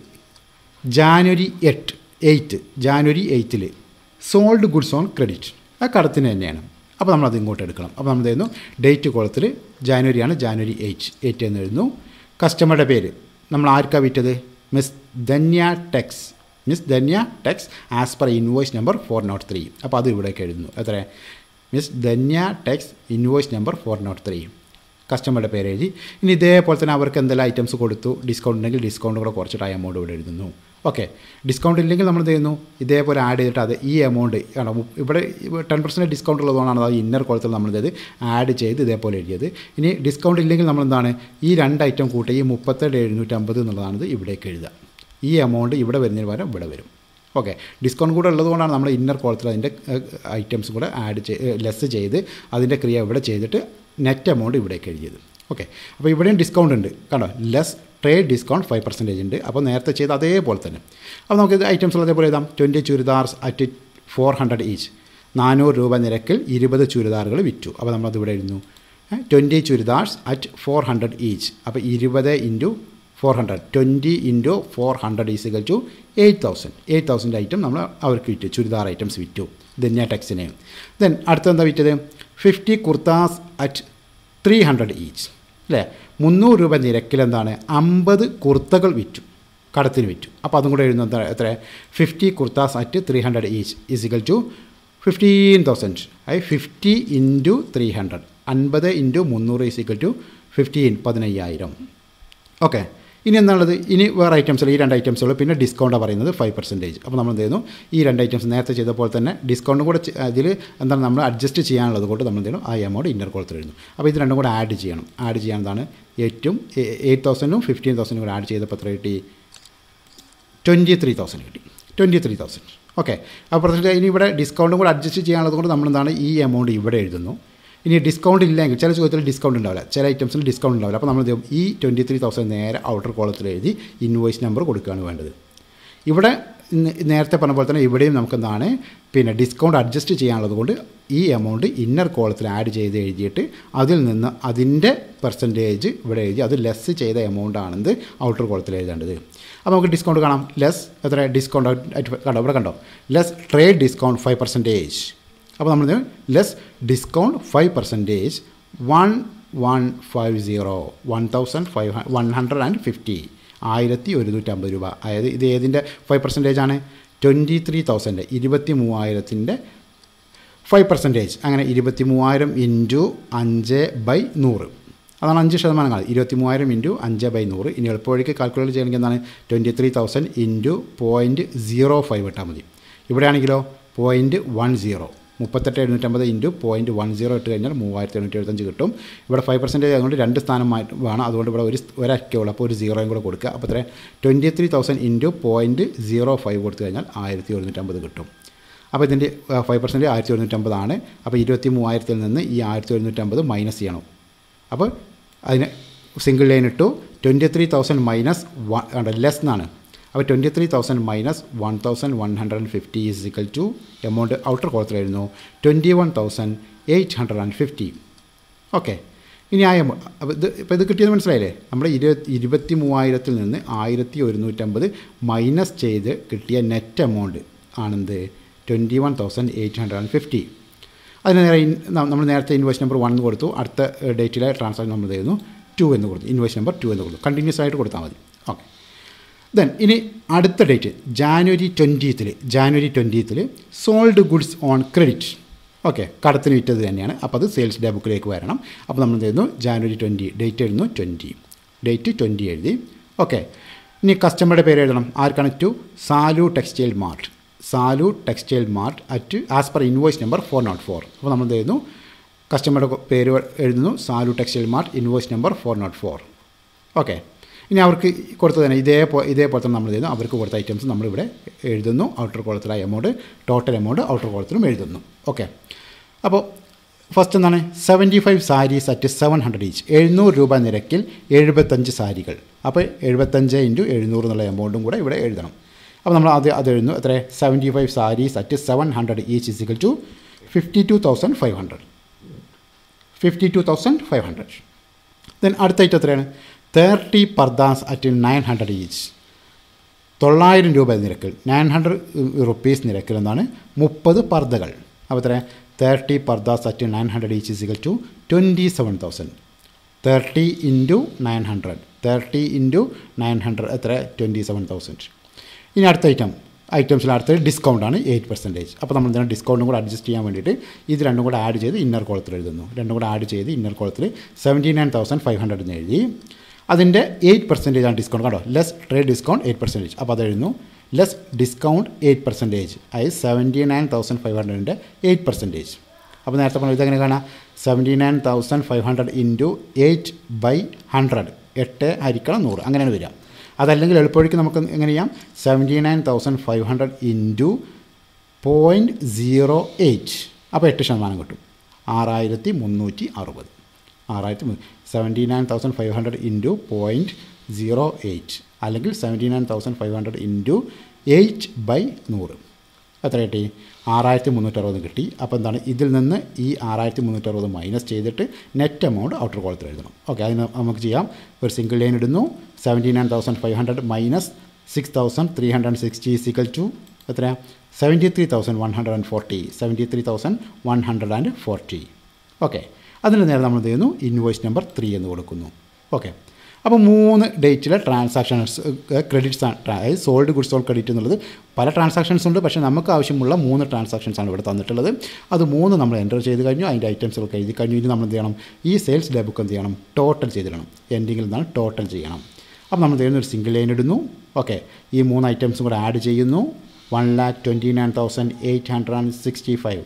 Speaker 1: ജാനുവരി എട്ട് എയ്റ്റ് ജാനുവരി എയ്റ്റിൽ സോൾഡ് ഗുഡ്സ് ഓൺ ക്രെഡിറ്റ് ആ കടത്തിന് തന്നെയാണ് അപ്പോൾ നമ്മളത് ഇങ്ങോട്ട് എടുക്കണം അപ്പോൾ നമ്മൾ ചെയ്യുന്നു ഡേറ്റ് കോളത്തിൽ ജാനുവരിയാണ് ജാനുവരി എയ്റ്റ് എയ്റ്റ് എന്ന് എഴുതുന്നു കസ്റ്റമറുടെ പേര് നമ്മൾ ആർക്കാണ് വിറ്റത് Miss Dhanya Tex Miss Dhanya Tex as per invoice number four naught three അപ്പോൾ അത് ഇവിടേക്ക് എഴുതുന്നു എത്ര Miss Dhanya Tex invoice number four naught three കസ്റ്റമറുടെ പേര് എഴുതി ഇനി ഇതേപോലെ തന്നെ അവർക്ക് എന്തെല്ലാം ഐറ്റംസ് കൊടുത്തു ഡിസ്കൗണ്ട് ഉണ്ടെങ്കിൽ ഡിസ്കൗണ്ട് കൂടെ കുറച്ചിട്ട് ആ എമൗണ്ട് ഇവിടെ എഴുതുന്നു ഓക്കെ ഡിസ്കൗണ്ട് ഇല്ലെങ്കിൽ നമ്മൾ എന്ത് ചെയ്യുന്നു ഇതേപോലെ ആഡ് ചെയ്തിട്ട് അത് ഈ എമൗണ്ട് കാരണം ഇവിടെ ടെൻ പെർസെൻറ്റ് ഡിസ്കൗണ്ട് ഉള്ളതുകൊണ്ടാണ് അത് ഇന്നർ കോളത്തിൽ നമ്മൾ ഇത് ആഡ് ചെയ്ത് ഇതേപോലെ എഴുതിയത് ഇനി ഡിസ്കൗണ്ട് ഇല്ലെങ്കിൽ നമ്മൾ എന്താണ് ഈ രണ്ട് ഐറ്റം കൂട്ടി ഈ മുപ്പത്തേഴ് എഴുന്നൂറ്റമ്പത് എന്നുള്ളതാണ് ഇവിടേക്ക് എഴുതുക ഈ എമൗണ്ട് ഇവിടെ വരുന്നതിന് പകരം ഇവിടെ വരും ഓക്കെ ഡിസ്കൗണ്ട് കൂടെ ഉള്ളതുകൊണ്ടാണ് നമ്മൾ ഇന്നർ കോളത്തിൽ അതിൻ്റെ ഐറ്റംസ് കൂടെ ആഡ് ചെയ്ത് ലെസ് ചെയ്ത് അതിൻ്റെ ക്രിയ ഇവിടെ ചെയ്തിട്ട് നെറ്റ് എമൗണ്ട് ഇവിടേക്ക് എഴുതിയത് ഓക്കെ അപ്പോൾ ഇവിടെയും ഡിസ്കൗണ്ട് ഉണ്ട് കണ്ടോ less trade discount five percentage ഉണ്ട് അപ്പോൾ നേരത്തെ ചെയ്ത് അതേപോലെ തന്നെ അപ്പോൾ നമുക്ക് ഇത് ഐറ്റംസ് അതേപോലെ എഴുതാം twenty churidars at four hundred each നാനൂറ് രൂപ നിരക്കിൽ ഇരുപത് ചുരിദാറുകൾ വിറ്റു അപ്പോൾ നമ്മളത് ഇവിടെ എഴുതുന്നു twenty churidars at four hundred each അപ്പോൾ ഇരുപത് into four hundred twenty into four hundred is equal to eight thousand eight thousand item നമ്മൾ അവർക്ക് വിറ്റു ചുരിദാർ ഐറ്റംസ് വിറ്റു ധന്യ ടെക്സിന് ദെൻ അടുത്തെന്താ വിറ്റത് fifty kurtas at three hundred each അല്ലേ മുന്നൂറ് രൂപ നിരക്കിൽ എന്താണ് അമ്പത് കുർത്തകൾ വിറ്റു കടത്തിന് വിറ്റു അപ്പോൾ അതും കൂടെ എഴുതുന്നത് എത്ര fifty kurtas at three hundred each is equal to fifteen thousand I fifty into three hundred അൻപത് ഇൻറ്റു മുന്നൂറ് ഈസിക്കൽ ടു ഫിഫ്റ്റീൻ പതിനയ്യായിരം ഓക്കെ ഇനി എന്താണുള്ളത് ഇനി വേറെ ഐറ്റംസ് ഈ രണ്ട് ഐറ്റംസുകൾ പിന്നെ ഡിസ്കൗണ്ടാണ് പറയുന്നത് ഫൈവ് പെർസെൻറ്റേജ് അപ്പോൾ നമ്മൾ എന്ത് ചെയ്യുന്നു ഈ രണ്ട് ഐറ്റംസ് നേരത്തെ ചെയ്ത പോലെ തന്നെ ഡിസ്കൗണ്ടും കൂടെ അതിൽ എന്താണ് നമ്മൾ അഡ്ജസ്റ്റ് ചെയ്യാനുള്ളത് കൊണ്ട് നമ്മൾ എന്ത് ചെയ്യണം ആ എമൗണ്ട് ഇന്നർ കോളത്തിൽ എഴുതുന്നു അപ്പോൾ ഇത് രണ്ടും കൂടെ ആഡ് ചെയ്യണം ആഡ് ചെയ്യാനതാണ് ഏറ്റവും എയ്റ്റ് തൗസൻഡും ഫിഫ്റ്റീൻ തൗസൻഡും കൂടെ ആഡ് ചെയ്തപ്പോൾ എത്ര കിട്ടി ട്വൻറ്റി ത്രീ തൗസൻഡ് കിട്ടി ട്വൻറ്റി ത്രീ തൗസൻഡ് ഓക്കെ അപ്പോൾ പ്രത്യേകിച്ച് ഇനി ഇവിടെ ഡിസ്കൗണ്ടും കൂടെ അഡ്ജസ്റ്റ് ചെയ്യാനുള്ളത് കൊണ്ട് നമ്മൾ എന്താണ് ഈ എമൗണ്ട് ഇവിടെ എഴുതുന്നു ഇനി ഡിസ്കൗണ്ട് ഇല്ലെങ്കിൽ ചില ചോദ്യത്തിൽ ഡിസ്കൗണ്ട് ഉണ്ടാവില്ല ചില ഐറ്റംസിൽ ഡിസ്കൗണ്ട് ഉണ്ടാവില്ല അപ്പോൾ നമ്മൾ ഈ ട്വൻറ്റി ത്രീ തൗസൻഡ് നേരെ ഔട്ടർ കോളത്തിൽ എഴുതി ഇൻവോയ്സ് നമ്പർ കൊടുക്കുകയാണ് വേണ്ടത് ഇവിടെ നേരത്തെ പറഞ്ഞ പോലെ തന്നെ ഇവിടെയും നമുക്ക് എന്താണ് പിന്നെ ഡിസ്കൗണ്ട് അഡ്ജസ്റ്റ് ചെയ്യാനുള്ളത് കൊണ്ട് ഈ എമൗണ്ട് ഇന്നർ കോളത്തിൽ ആഡ് ചെയ്ത് എഴുതിയിട്ട് അതിൽ നിന്ന് അതിൻ്റെ പെർസെൻറ്റേജ് ഇവിടെ എഴുതി അത് ലെസ് ചെയ്ത എമൗണ്ട് ആണെന്ന് ഔട്ടർ കോളത്തിൽ എഴുതേണ്ടത് അപ്പോൾ നമുക്ക് ഡിസ്കൗണ്ട് കാണാം ലെസ് എത്ര ഡിസ്കൗണ്ട് കണ്ടോ ഇവിടെ കണ്ടോ less trade discount five percentage അപ്പോൾ നമ്മൾ less discount five percentage one one five zero one thousand five one hundred and fifty ആയിരത്തി ഒരുന്നൂറ്റമ്പത് രൂപ അതായത് ഇത് ഏതിൻ്റെ ഫൈവ് പെർസെൻറ്റേജ് ആണ് ട്വൻറ്റി ത്രീ തൗസൻഡ് ഇരുപത്തി മൂവായിരത്തിൻ്റെ ഫൈവ് പെർസെൻറ്റേജ് അങ്ങനെ ഇരുപത്തി മൂവായിരം ഇൻറ്റു അഞ്ച് ബൈ നൂറ് അതാണ് അഞ്ച് ശതമാനങ്ങൾ ഇരുപത്തി മൂവായിരം ഇൻറ്റു അഞ്ച് ബൈ നൂറ് ഇനി എളുപ്പവഴിക്ക് കാൽക്കുലേറ്റ് ചെയ്യണമെങ്കിൽ എന്താണ് twenty three thousand into point zero five ഇട്ടാൽ മതി ഇവിടെയാണെങ്കിലോ പോയിൻറ്റ് വൺ സീറോ മുപ്പത്തെട്ട് എഴുന്നൂറ്റമ്പത് ഇൻറ്റു പോയിൻറ്റ് വൺ സീറോ ഇട്ട് കഴിഞ്ഞാൽ മൂവായിരത്തി എണ്ണൂറ്റി എഴുപത്തഞ്ച് കിട്ടും ഇവിടെ ഫൈവ് പെർസെൻറ്റേജ് ആയതുകൊണ്ട് രണ്ട് സ്ഥാനമായിട്ട് വേണം അതുകൊണ്ട് ഇവിടെ ഒരു ഒരക്കേ ഉള്ളൂ അപ്പോൾ ഒരു സീറോയും കൂടെ കൊടുക്കുക അപ്പോൾ ഇത്ര twenty three thousand into point zero five കൊടുത്തു കഴിഞ്ഞാൽ ആയിരത്തി ഒരുന്നൂറ്റമ്പത് കിട്ടും അപ്പോൾ ഇതിൻ്റെ ഫൈവ് പെർസെൻറ്റ് ആയിരത്തി ഒരുന്നൂറ്റമ്പതാണ് അപ്പോൾ ഇരുപത്തി മൂവായിരത്തിൽ നിന്ന് ഈ ആയിരത്തി ഒരുന്നൂറ്റമ്പത് മൈനസ് ചെയ്യണം അപ്പോൾ അതിന് സിംഗിൾ ലൈൻ ഇട്ടു twenty three thousand minus one less എന്നാണ് അപ്പോൾ twenty three thousand minus one thousand one hundred and fifty is equal to amount outer കോളത്തിലായിരുന്നു twenty one thousand eight hundred and fifty okay ഇനി ആ amount അപ്പോൾ ഇത് ഇപ്പോൾ ഇത് കിട്ടിയത് മനസ്സിലായില്ലേ നമ്മുടെ ഇരുപത്തി ഇരുപത്തി മൂവായിരത്തിൽ നിന്ന് ആയിരത്തി ഒരുന്നൂറ്റമ്പത് മൈനസ് ചെയ്ത് കിട്ടിയ നെറ്റ് എമൗണ്ട് ആണെന്ത് twenty one thousand eight hundred and fifty അതിന് നേരെ നമ്മൾ നേരത്തെ ഇൻവോയ്സ് നമ്പർ വൺ കൊടുത്തു അടുത്ത ഡേറ്റിലെ ട്രാൻസാക്ഷൻ നമ്മൾ ചെയ്യുന്നു ടു എന്ന് കൊടുത്തു ഇൻവോയ്സ് നമ്പർ ടു എന്ന് കൊടുത്തു കണ്ടിന്യൂസ് ആയിട്ട് കൊടുത്താൽ മതി ഓക്കെ ദെൻ ഇനി അടുത്ത ഡേറ്റ് ജാനുവരി ട്വൻറ്റീത്തിൽ ജാനുവരി ട്വൻറ്റീത്തിൽ sold goods on credit okay കടത്തിന് വിറ്റത് തന്നെയാണ് അപ്പോൾ അത് സെയിൽസ് ഡേ ബുക്കിലേക്ക് വരണം അപ്പോൾ നമ്മൾ എന്ത് ചെയ്യുന്നു ജാനുവരി ട്വൻറ്റി ഡേറ്റ് എഴുതുന്നു ട്വൻറ്റി ഡേറ്റ് ട്വൻറ്റി എഴുതി ഓക്കെ ഇനി കസ്റ്റമറുടെ പേര് എഴുതണം ആർക്കാണ് to Salu textile mart Salu textile mart at as per invoice number four naught four അപ്പോൾ നമ്മൾ എന്ത് ചെയ്യുന്നു കസ്റ്റമറുടെ പേര് എഴുതുന്നു Salu textile mart invoice number four naught four okay ഇനി അവർക്ക് കൊടുത്തത് തന്നെ ഇതേ ഇതേപോലെ തന്നെ നമ്മൾ ചെയ്യുന്നു അവർക്ക് കൊടുത്ത ഐറ്റംസ് നമ്മളിവിടെ എഴുതുന്നു ഔട്ടർ കോളത്തിലായ എമൗണ്ട് ടോട്ടൽ എമൗണ്ട് ഔട്ടർ കോളത്തിലും എഴുതുന്നു ഓക്കെ അപ്പോൾ ഫസ്റ്റ് എന്താണ് seventy five saris at seven hundred each എഴുന്നൂറ് രൂപ നിരക്കിൽ എഴുപത്തഞ്ച് സാരികൾ അപ്പോൾ എഴുപത്തഞ്ച് ഇൻറ്റു എഴുന്നൂറ് എന്നുള്ള എമൗണ്ടും കൂടെ ഇവിടെ എഴുതണം അപ്പോൾ നമ്മൾ അത് അത് എഴുതുന്നു എത്ര seventy five saris at seven hundred each is equal to fifty two thousand five hundred fifty two thousand five hundred then അടുത്ത ഐറ്റം എത്രയാണ് thirty purdahs at nine hundred each തൊള്ളായിരം രൂപ നിരക്കിൽ നയൻ ഹൺഡ്രഡ് റുപ്പീസ് നിരക്കിൽ എന്താണ് മുപ്പത് പർദ്ദകൾ അപ്പോൾ എത്ര thirty purdahs at nine hundred each is equal to twenty seven thousand thirty into nine hundred thirty into nine hundred എത്ര ട്വൻറ്റി സെവൻ തൗസൻഡ് ഇനി അടുത്ത ഐറ്റം ഐറ്റംസിൽ അടുത്തത് ഡിസ്കൗണ്ടാണ് എയ്റ്റ് പെർസെൻറ്റേജ് അപ്പോൾ നമ്മൾ ഇതിനെ ഡിസ്കൗണ്ടും കൂടെ അഡ്ജസ്റ്റ് ചെയ്യാൻ വേണ്ടിയിട്ട് ഇത് രണ്ടും കൂടെ ആഡ് ചെയ്ത് ഇന്നർ കോളത്തിൽ എഴുതുന്നു രണ്ടും കൂടെ ആഡ് ചെയ്ത് ഇന്നർ കോളത്തിൽ seventy nine thousand five hundred എന്ന് എഴുതി അതിൻ്റെ എയ്റ്റ് പെർസെൻറ്റേജ് ആണ് ഡിസ്കൗണ്ട് കണ്ടോ less trade discount eight percentage അപ്പോൾ അത് എഴുതുന്നു ലെസ് ഡിസ്കൗണ്ട് എയ്റ്റ് പെർസെൻറ്റേജ് അതായത് സെവൻറ്റി നയൻ തൗസൻഡ് ഫൈവ് ഹൺഡ്രഡിൻ്റെ എയ്റ്റ് പെർസെൻറ്റേജ് അപ്പോൾ നേരത്തെ പറഞ്ഞത് ഇതെങ്ങനെ കാണാം seventy nine thousand five hundred into eight by hundred എട്ട് ഹരിക്കണം നൂറ് അങ്ങനെയാണ് വരിക അതല്ലെങ്കിൽ എളുപ്പവഴിക്ക് നമുക്ക് എങ്ങനെ ചെയ്യാം seventy nine thousand five hundred into point zero eight അപ്പോൾ എട്ട് ശതമാനം കിട്ടും ആറായിരത്തി മുന്നൂറ്റി അറുപത് ആറായിരത്തി seventy nine thousand five hundred into point zero eight അല്ലെങ്കിൽ seventy nine thousand five hundred into eight by നൂറ് എത്ര കിട്ടി ആറായിരത്തി മുന്നൂറ്ററുപത് കിട്ടി അപ്പോൾ എന്താണ് ഇതിൽ നിന്ന് ഈ ആറായിരത്തി മുന്നൂറ്ററുപത് മൈനസ് ചെയ്തിട്ട് നെറ്റ് എമൗണ്ട് ഔട്ടർ കോളത്തിൽ എഴുതണം ഓക്കെ അതിന് നമുക്ക് ചെയ്യാം ഒരു സിംഗിൾ ലൈൻ ഇടുന്നു seventy nine thousand five hundred minus six thousand three hundred sixty is equal to എത്രയാണ് seventy three thousand one hundred and forty seventy three thousand one hundred and forty okay അതിന് നേരെ നമ്മൾ എന്ത് ചെയ്യുന്നു ഇൻവോയ്സ് നമ്പർ ത്രീ എന്ന് കൊടുക്കുന്നു okay അപ്പോൾ മൂന്ന് ഡേറ്റിലെ ട്രാൻസാക്ഷൻസ് ക്രെഡിറ്റ്സ് അതായത് സോൾഡ് ഗുഡ്സ് സോൾഡ് ക്രെഡിറ്റ് എന്നുള്ളത് പല ട്രാൻസാക്ഷൻസ് ഉണ്ട് പക്ഷേ നമുക്ക് ആവശ്യമുള്ള മൂന്ന് ട്രാൻസാക്ഷൻസ് ആണ് ഇവിടെ തന്നിട്ടുള്ളത് അത് മൂന്ന് നമ്മൾ എൻ്റർ ചെയ്ത് കഴിഞ്ഞു അതിൻ്റെ ഐറ്റംസുകളൊക്കെ എഴുതി കഴിഞ്ഞു ഇനി നമ്മൾ എന്ത് ചെയ്യണം ഈ സെയിൽസ് ഡേ ബുക്ക് എന്ത് ചെയ്യണം ടോട്ടൽ ചെയ്തിടണം എൻഡിങ്ങിൽ നിന്നാണ് ടോട്ടൽ ചെയ്യണം അപ്പോൾ നമ്മൾ ചെയ്യുന്ന ഒരു സിംഗിൾ ലൈൻ ഇടുന്നു ഓക്കെ ഈ മൂന്ന് ഐറ്റംസും കൂടെ ആഡ് ചെയ്യുന്നു one lakh twenty nine thousand eight hundred and sixty five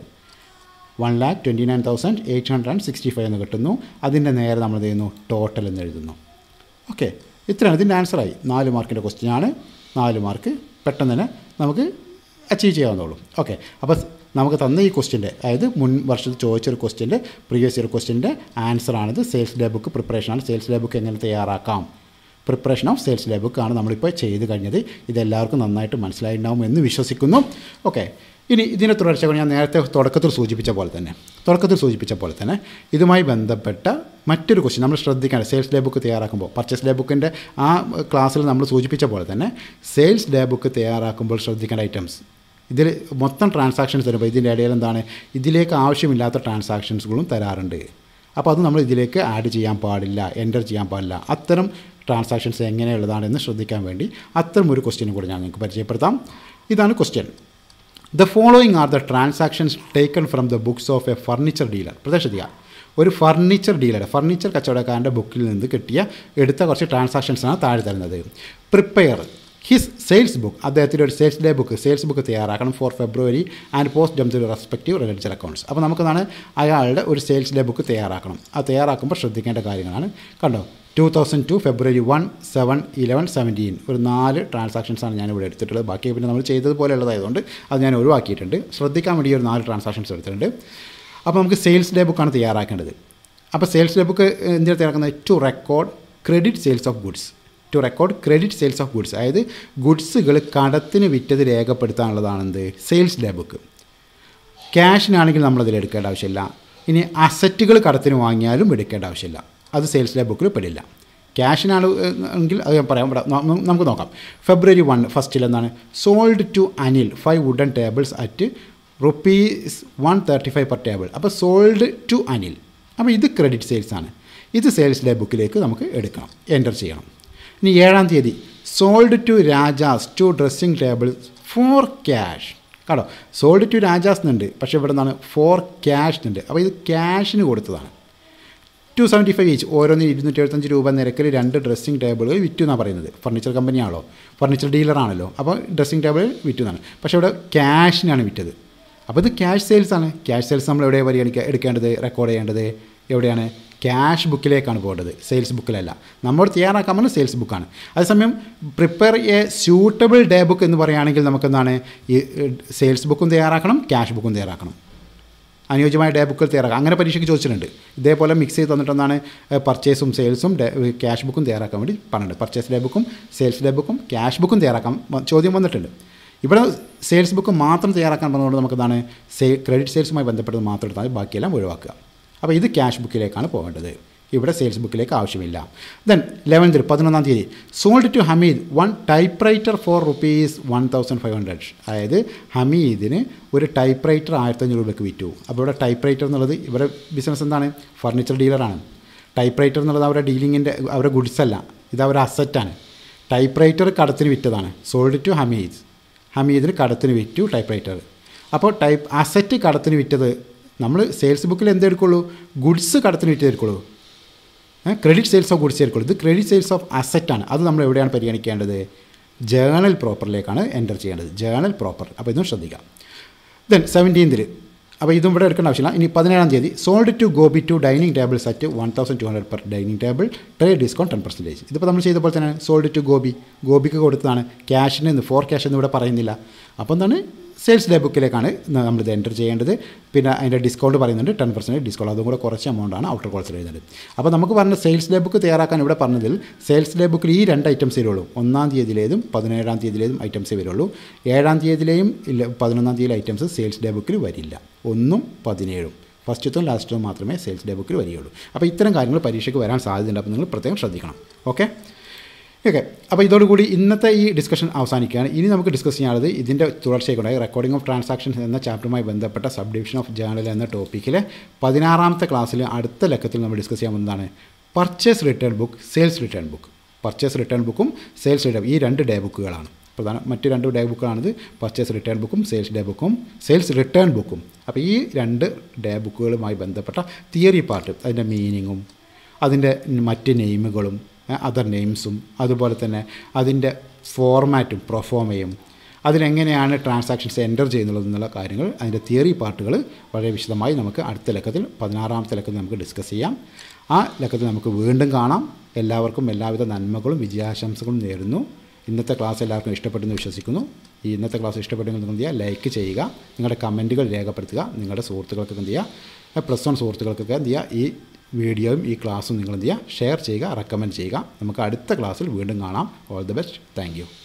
Speaker 1: one lakh twenty nine thousand eight hundred and sixty five എന്ന് കിട്ടുന്നു അതിൻ്റെ നേരെ നമ്മൾ എന്ത് ചെയ്യുന്നു ടോട്ടൽ എന്ന് എഴുതുന്നു ഓക്കെ ഇത്രയാണ് ഇതിൻ്റെ ആൻസറായി നാല് മാർക്കിൻ്റെ ക്വസ്റ്റ്യൻ ആണ് നാല് മാർക്ക് പെട്ടെന്ന് തന്നെ നമുക്ക് അച്ചീവ് ചെയ്യാവുന്നുള്ളൂ ഓക്കെ അപ്പോൾ നമുക്ക് തന്ന ഈ ക്വസ്റ്റ്യൻ്റെ അതായത് മുൻ വർഷത്തിൽ ചോദിച്ചൊരു ക്വസ്റ്റ്യൻ്റെ പ്രീവിയസ് ഇയർ ക്വസ്റ്റ്യൻ്റെ ആൻസറാണിത് സെയിൽസ് ഡേ ബുക്ക് പ്രിപ്പറേഷനാണ് സെയിൽസ് ഡേ ബുക്ക് എങ്ങനെ തയ്യാറാക്കാം പ്രിപ്പറേഷൻ ഓഫ് സെയിൽസ് ഡേ ബുക്കാണ് നമ്മളിപ്പോൾ ചെയ്ത് കഴിഞ്ഞത് ഇതെല്ലാവർക്കും നന്നായിട്ട് മനസ്സിലായിട്ടുണ്ടാവും എന്ന് വിശ്വസിക്കുന്നു ഓക്കെ ഇനി ഇതിൻ്റെ തുടർച്ച ഞാൻ നേരത്തെ തുടക്കത്തിൽ സൂചിപ്പിച്ച പോലെ തന്നെ തുടക്കത്തിൽ സൂചിപ്പിച്ച പോലെ തന്നെ ഇതുമായി ബന്ധപ്പെട്ട മറ്റൊരു ക്വസ്റ്റ്യൻ നമ്മൾ ശ്രദ്ധിക്കേണ്ട സെയിൽസ് ഡേ ബുക്ക് തയ്യാറാക്കുമ്പോൾ പർച്ചേസ് ഡേ ബുക്കിൻ്റെ ആ ക്ലാസ്സിൽ നമ്മൾ സൂചിപ്പിച്ച പോലെ തന്നെ സെയിൽസ് ഡേ ബുക്ക് തയ്യാറാക്കുമ്പോൾ ശ്രദ്ധിക്കേണ്ട ഐറ്റംസ് ഇതിൽ മൊത്തം ട്രാൻസാക്ഷൻസ് തരുമ്പോൾ ഇതിൻ്റെ ഇടയിൽ എന്താണ് ഇതിലേക്ക് ആവശ്യമില്ലാത്ത ട്രാൻസാക്ഷൻസുകളും തരാറുണ്ട് അപ്പോൾ അത് നമ്മൾ ഇതിലേക്ക് ആഡ് ചെയ്യാൻ പാടില്ല എൻ്റർ ചെയ്യാൻ പാടില്ല അത്തരം ട്രാൻസാക്ഷൻസ് എങ്ങനെയുള്ളതാണെന്ന് ശ്രദ്ധിക്കാൻ വേണ്ടി അത്തരം ഒരു ക്വസ്റ്റ്യനും കൂടി ഞാൻ നിങ്ങൾക്ക് പരിചയപ്പെടുത്താം ഇതാണ് question the following are the transactions taken from the books of a furniture dealer പ്രതീക്ഷിക്കുക ഒരു ഫർണിച്ചർ ഡീലർ ഫർണിച്ചർ കച്ചവടക്കാരൻ്റെ ബുക്കിൽ നിന്ന് കിട്ടിയ എടുത്ത കുറച്ച് ട്രാൻസാക്ഷൻസാണ് താഴെ തരുന്നത് പ്രിപ്പയർ ഹിസ് സെയിൽസ് ബുക്ക് അദ്ദേഹത്തിൻ്റെ ഒരു sales day book sales book തയ്യാറാക്കണം for February and post them to respective related accounts അപ്പോൾ നമുക്കതാണ് അയാളുടെ ഒരു സെയിൽസ് ഡേ ബുക്ക് തയ്യാറാക്കണം അത് തയ്യാറാക്കുമ്പോൾ ശ്രദ്ധിക്കേണ്ട കാര്യങ്ങളാണ് കണ്ടോ two thousand two February one seven eleven seventeen ഒരു നാല് ട്രാൻസാക്ഷൻസാണ് ഞാനിവിടെ എടുത്തിട്ടുള്ളത് ബാക്കി പിന്നെ നമ്മൾ ചെയ്തതുപോലെയുള്ളതായതുകൊണ്ട് അത് ഞാൻ ഒഴിവാക്കിയിട്ടുണ്ട് ശ്രദ്ധിക്കാൻ വേണ്ടി ഒരു നാല് ട്രാൻസാക്ഷൻസ് എടുത്തിട്ടുണ്ട് അപ്പോൾ നമുക്ക് സെയിൽസ് ഡേ ബുക്കാണ് തയ്യാറാക്കേണ്ടത് അപ്പോൾ സെയിൽസ് ഡേ ബുക്ക് എന്തിനാണ് തയ്യാറാക്കുന്നത് to record credit sales of goods to record credit sales of goods അതായത് ഗുഡ്സുകൾ കടത്തിന് വിറ്റത് രേഖപ്പെടുത്താനുള്ളതാണെന്ത് സെയിൽസ് ഡേ ബുക്ക് ക്യാഷിനാണെങ്കിൽ നമ്മളതിൽ എടുക്കേണ്ട ആവശ്യമില്ല ഇനി അസറ്റുകൾ കടത്തിന് വാങ്ങിയാലും എടുക്കേണ്ട ആവശ്യമില്ല അത് സെയിൽസ് ഡേ ബുക്കിൽ പെടില്ല ക്യാഷിനാണ് എങ്കിൽ അത് ഞാൻ പറയാം ഇവിടെ ന- നമുക്ക് നോക്കാം ഫെബ്രുവരി വൺ ഫസ്റ്റിൽ എന്താണ് sold to Anil five wooden tables at rupees one thirty five per table അപ്പോൾ സോൾഡ് ടു അനിൽ അപ്പോൾ ഇത് ക്രെഡിറ്റ് സെയിൽസ് ആണ് ഇത് സെയിൽസ് ഡേ ബുക്കിലേക്ക് നമുക്ക് എടുക്കണം എൻ്റർ ചെയ്യണം ഇനി ഏഴാം തീയതി sold to Raja's two dressing table for cash കേട്ടോ സോൾഡ് ടു രാജാസ് എന്നുണ്ട് പക്ഷേ ഇവിടെ നിന്നാണ് ഫോർ ക്യാഷ് എന്നുണ്ട് അപ്പോൾ ഇത് ക്യാഷിന് കൊടുത്തതാണ് ടു സെവൻറ്റി ഫൈവ് ഈച്ച് ഓരോന്നിന് ഇരുന്നൂറ്റി എഴുപത്തഞ്ച് രൂപ നിരക്കിൽ രണ്ട് ഡ്രസ്സിംഗ് ടേബിളുകൾ വിറ്റു എന്നാണ് പറയുന്നത് ഫർണിച്ചർ കമ്പനിയാണല്ലോ ഫർണിച്ചർ ഡീലറാണല്ലോ അപ്പോൾ ഡ്രസ്സിംഗ് ടേബിൾ വിറ്റു എന്നാണ് പക്ഷേ ഇവിടെ ക്യാഷിനാണ് വിറ്റത് അപ്പോൾ ഇത് ക്യാഷ് സെയിൽസ് ആണ് ക്യാഷ് സെയിൽസ് നമ്മൾ എവിടെയാണ് പരിഗണിക്കുക എടുക്കേണ്ടത് റെക്കോർഡ് ചെയ്യേണ്ടത് എവിടെയാണ് ക്യാഷ് ബുക്കിലേക്കാണ് പോകേണ്ടത് സെയിൽസ് ബുക്കിലല്ല നമ്മൾ തയ്യാറാക്കാൻ പറഞ്ഞ സെയിൽസ് ബുക്കാണ് അതേസമയം prepare a suitable day book എന്ന് പറയുകയാണെങ്കിൽ നമുക്കെന്താണ് ഈ സെയിൽസ് ബുക്കും തയ്യാറാക്കണം ക്യാഷ് ബുക്കും തയ്യാറാക്കണം അനുയോജ്യമായ ഡേ ബുക്കുകൾ തയ്യാറാക്കാം അങ്ങനെ പരീക്ഷയ്ക്ക് ചോദിച്ചിട്ടുണ്ട് ഇതേപോലെ മിക്സ് ചെയ്ത് തന്നിട്ടെന്നാണ് പർച്ചേസും സെയിൽസും ക്യാഷ് ബുക്കും തയ്യാറാക്കാൻ വേണ്ടി പറഞ്ഞിട്ടുണ്ട് പർച്ചേസ് ഡേ ബുക്കും സെയിൽസ് ഡേ ബുക്കും ക്യാഷ് ബുക്കും തയ്യാറാക്കാം വ- ചോദ്യം വന്നിട്ടുണ്ട് ഇവിടെ സെയിൽസ് ബുക്ക് മാത്രം തയ്യാറാക്കാൻ പറഞ്ഞുകൊണ്ട് നമുക്കെന്താണ് സേ ക്രെഡിറ്റ് സെയിൽസുമായി ബന്ധപ്പെട്ടത് മാത്രം എടുത്താൽ മതി, ബാക്കിയെല്ലാം ഒഴിവാക്കുക അപ്പോൾ ഇത് ക്യാഷ് ബുക്കിലേക്കാണ് പോകേണ്ടത് ഇവിടെ സെയിൽസ് ബുക്കിലേക്ക് ആവശ്യമില്ല ദെൻ ലെവൻത്തിൽ പതിനൊന്നാം തീയതി sold to Hameed one typewriter for rupees one thousand five hundred അതായത് ഹമീദിന് ഒരു ടൈപ്പ് റൈറ്റർ ആയിരത്തഞ്ഞൂറ് രൂപയ്ക്ക് വിറ്റു അപ്പോൾ ഇവിടെ ടൈപ്പ് റൈറ്റർ എന്നുള്ളത് ഇവരുടെ ബിസിനസ് എന്താണ് ഫർണിച്ചർ ഡീലറാണ് ടൈപ്പ് റൈറ്റർ എന്നുള്ളത് അവരുടെ ഡീലിങ്ങിൻ്റെ അവരുടെ ഗുഡ്സ് അല്ല ഇത് അവരുടെ അസറ്റാണ് ടൈപ്പ് റൈറ്റർ കടത്തിന് വിറ്റതാണ് സോൾഡ് ടു ഹമീദ് ഹമീദിന് കടത്തിന് വിറ്റു ടൈപ്പ് റൈറ്റർ അപ്പോൾ ടൈപ്പ് അസറ്റ് കടത്തിന് വിറ്റത് നമ്മൾ സെയിൽസ് ബുക്കിൽ എന്ത് എടുക്കുള്ളൂ ഗുഡ്സ് കടത്തിന് വിറ്റേ എടുക്കുള്ളൂ ക്രെഡിറ്റ് സെയിൽസ് ഓഫ് ഗുഡ്സ് എടുക്കുള്ളൂ ഇത് ക്രെഡിറ്റ് സെയിൽസ് ഓഫ് അസറ്റാണ് അത് നമ്മൾ എവിടെയാണ് പരിഗണിക്കേണ്ടത് ജേണൽ പ്രോപ്പറിലേക്കാണ് എൻ്റർ ചെയ്യേണ്ടത് ജേണൽ പ്രോപ്പർ അപ്പോൾ ഇതും ശ്രദ്ധിക്കാം ദെൻ സെവൻറ്റീൻതിൽ അപ്പോൾ ഇതും ഇവിടെ എടുക്കേണ്ട ആവശ്യമില്ല ഇനി പതിനേഴാം തീയതി sold to Gobi two dining table set one thousand two hundred per dining table trade discount ten percentage ഇതിപ്പോൾ നമ്മൾ ചെയ്ത പോലെ തന്നെ സോൾഡ് ടു ഗോബി ഗോപിക്ക് കൊടുത്തതാണ് ക്യാഷിന് ഫോർ ക്യാഷ് എന്ന് ഇവിടെ പറയുന്നില്ല അപ്പോൾ എന്താണ് സെയിൽസ് ഡേ ബുക്കിലേക്കാണ് നമ്മളിത് എൻ്റർ ചെയ്യേണ്ടത് പിന്നെ അതിൻ്റെ ഡിസ്കൗണ്ട് പറയുന്നുണ്ട് ടെൻ പെർസെൻറ്റ് ഡിസ്കൗണ്ട് അതും കൂടെ കുറച്ച് എമൗണ്ടാണ് ഔട്ടർ കോൾസിൽ എഴുതുന്നത് അപ്പോൾ നമുക്ക് പറഞ്ഞ സെയിൽസ് ഡേ ബുക്ക് തയ്യാറാക്കാൻ ഇവിടെ പറഞ്ഞതിൽ സെയിൽസ് ഡേ ബുക്കിൽ ഈ രണ്ട് ഐറ്റംസേ വരുള്ളൂ ഒന്നാം തീയതിയിലേതും പതിനേഴാം തീയതിയിലേതും ഐറ്റംസേ വരുള്ളൂ ഏഴാം തീയതിയിലെയും ഇല്ല പതിനൊന്നാം തീയതിയിലെ ഐറ്റംസ് സെയിൽസ് ഡേ ബുക്കിൽ വരില്ല ഒന്നും പതിനേഴും ഫസ്റ്റത്തും ലാസ്റ്റത്തും മാത്രമേ സെയിൽസ് ഡേ ബുക്കിൽ വരികയുള്ളൂ അപ്പോൾ ഇത്തരം കാര്യങ്ങൾ പരീക്ഷയ്ക്ക് വരാൻ സാധ്യതയുണ്ട് അപ്പോൾ നിങ്ങൾ പ്രത്യേകം ശ്രദ്ധിക്കണം ഓക്കെ ഓക്കെ അപ്പോൾ ഇതോടുകൂടി ഇന്നത്തെ ഈ ഡിസ്കഷൻ അവസാനിക്കുകയാണ് ഇനി നമുക്ക് ഡിസ്കസ് ചെയ്യാനുള്ളത് ഇതിൻ്റെ തുടർച്ചയ്ക്കുണ്ടായി റെക്കോർഡിംഗ് ഓഫ് ട്രാൻസാക്ഷൻസ് എന്ന ചാപ്റ്ററുമായി ബന്ധപ്പെട്ട സബ് ഡിവിഷൻ ഓഫ് ജേണൽ എന്ന ടോപ്പിക്കിലെ പതിനാറാമത്തെ ക്ലാസ്സിൽ അടുത്ത ലക്കത്തിൽ നമ്മൾ ഡിസ്കസ് ചെയ്യാൻ പോകുന്നതാണ് purchase return book sales return book purchase return ബുക്കും സെയിൽസ് റിട്ടേൺ ഈ രണ്ട് ഡേ ബുക്കുകളാണ് പ്രധാന മറ്റ് രണ്ട് ഡേ ബുക്കുകളാണിത് പർച്ചേസ് റിട്ടേൺ ബുക്കും സെയിൽസ് ഡേ ബുക്കും സെയിൽസ് റിട്ടേൺ ബുക്കും അപ്പോൾ ഈ രണ്ട് ഡേ ബുക്കുകളുമായി ബന്ധപ്പെട്ട തിയറി പാർട്ട് അതിൻ്റെ മീനിങ്ങും അതിൻ്റെ മറ്റ് നെയിമുകളും അതർ നെയിംസും അതുപോലെ തന്നെ അതിൻ്റെ ഫോർമാറ്റും പ്രൊഫോമയും അതിലെങ്ങനെയാണ് ട്രാൻസാക്ഷൻസ് എൻ്റർ ചെയ്യുന്നത് എന്നുള്ള കാര്യങ്ങൾ അതിൻ്റെ തിയറി പാർട്ടുകൾ വളരെ വിശദമായി നമുക്ക് അടുത്ത ലക്കത്തിൽ പതിനാറാമത്തെ ലക്കത്തിൽ നമുക്ക് ഡിസ്കസ് ചെയ്യാം ആ ലക്കത്തിൽ നമുക്ക് വീണ്ടും കാണാം എല്ലാവർക്കും എല്ലാവിധ നന്മകളും വിജയാശംസകളും നേരുന്നു ഇന്നത്തെ ക്ലാസ് എല്ലാവർക്കും ഇഷ്ടപ്പെട്ടെന്ന് വിശ്വസിക്കുന്നു ഈ ഇന്നത്തെ ക്ലാസ് ഇഷ്ടപ്പെട്ടെങ്കിൽ നിങ്ങൾ എന്ത് ചെയ്യുക ലൈക്ക് ചെയ്യുക നിങ്ങളുടെ കമൻറ്റുകൾ രേഖപ്പെടുത്തുക നിങ്ങളുടെ സുഹൃത്തുക്കൾക്കൊക്കെ എന്ത് ചെയ്യുക പ്ലസ് വൺ സുഹൃത്തുക്കൾക്കൊക്കെ എന്ത് ചെയ്യുക ഈ വീഡിയോയും ഈ ക്ലാസ്സും നിങ്ങൾ എന്ത് ചെയ്യുക ഷെയർ ചെയ്യുക റെക്കമെൻഡ് ചെയ്യുക നമുക്ക് അടുത്ത ക്ലാസ്സിൽ വീണ്ടും കാണാം ഓൾ ദി ബെസ്റ്റ് താങ്ക്